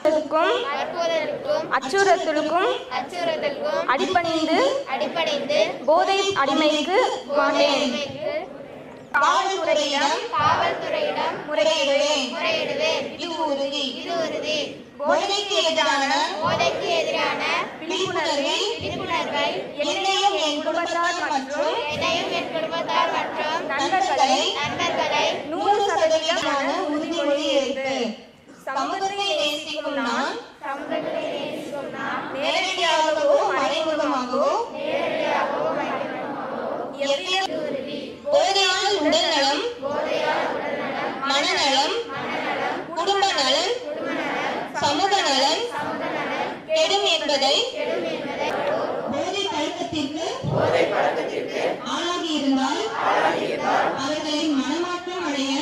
வற்புறுத்தலுக்கும் வற்புறுத்தலுக்கும் அச்சுறுத்தலுக்கும் அச்சுறுத்தலுக்கும் அடிபணிந்து அடிப்படைந்து போதை அடிமைக்கு மாட்டேன் உரிமைக்கு காவல்துறையிடம் காவல்துறையிடம் முறையிடுவேன் முறையிடுவேன் இது உறுதி இது உறுதி போதைக்கு எதிரான போதைக்கு எதிரான விழிப்புணர்வை விழிப்புணர்வை என்னையும் என் குடும்பத்தார் மற்றும் என்னையும் என் குடும்பத்தார் மற்றும் நண்பர்களை நண்பர்களை நூறு சதவீதமான உறுதிமொழி எடுத்து சமூகத்தை நேசிக்கும் நான் நேரடியாகவோ மறைமுகமாகவோ எவ்வித போதையால் உடல்நலம் மனநலம் குடும்ப நலன் சமூக நலன் கெடும் என்பதை போதை பழக்கத்திற்கு ஆளாகி இருந்தால் அவர்களை மனமாற்றம் அடைய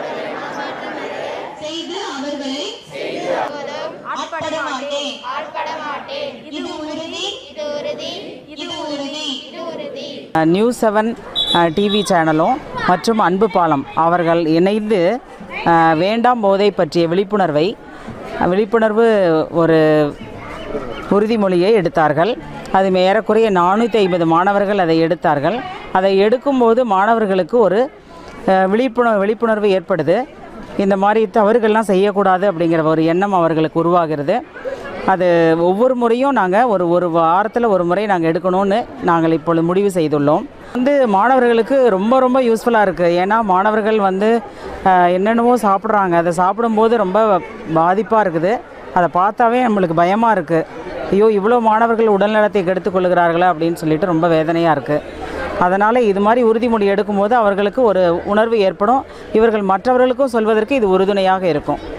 செய்து அவர்களை ஆட்பட மாட்டேன் ஆட்பட மாட்டேன் இது உறுதி இது உறுதி இது உறுதி இது உறுதி நியூஸ் செவன் டிவி சேனலும் மற்றும் அன்பு பாலம் அவர்கள் இணைந்து அஹ், வேண்டாம் போதை பற்றிய விழிப்புணர்வை விழிப்புணர்வு ஒரு உறுதிமொழியை எடுத்தார்கள் அது ஏறக்குறைய நானூற்றி ஐம்பது மாணவர்கள் அதை எடுத்தார்கள் அதை எடுக்கும்போது மாணவர்களுக்கு ஒரு அஹ், விழிப்புணர்வு விழிப்புணர்வு ஏற்படுது இந்த மாதிரி தவறுகள்லாம் செய்யக்கூடாது அப்படிங்கிற ஒரு எண்ணம் அவர்களுக்கு உருவாகிறது அது ஒவ்வொரு முறையும் நாங்கள் ஒரு ஒரு வாரத்தில் ஒரு முறை நாங்கள் எடுக்கணும்னு நாங்கள் இப்பொழுது முடிவு செய்துள்ளோம் வந்து மாணவர்களுக்கு ரொம்ப ரொம்ப யூஸ்ஃபுல்லாக இருக்குது ஏன்னா மாணவர்கள் வந்து அஹ், என்னென்னவோ சாப்பிட்றாங்க அதை சாப்பிடும்போது ரொம்ப பாதிப்பாக இருக்குது அதை பார்த்தாவே நம்மளுக்கு பயமாக இருக்குது ஐயோ இவ்வளோ மாணவர்கள் உடல்நலத்தை கெடுத்துக் கொள்கிறார்களா அப்படின்னு சொல்லிட்டு ரொம்ப வேதனையாக இருக்குது அதனால் இது மாதிரி உறுதிமொழி எடுக்கும்போது அவர்களுக்கு ஒரு உணர்வு ஏற்படும் இவர்கள் மற்றவர்களுக்கும் சொல்வதற்கு இது உறுதுணையாக இருக்கும்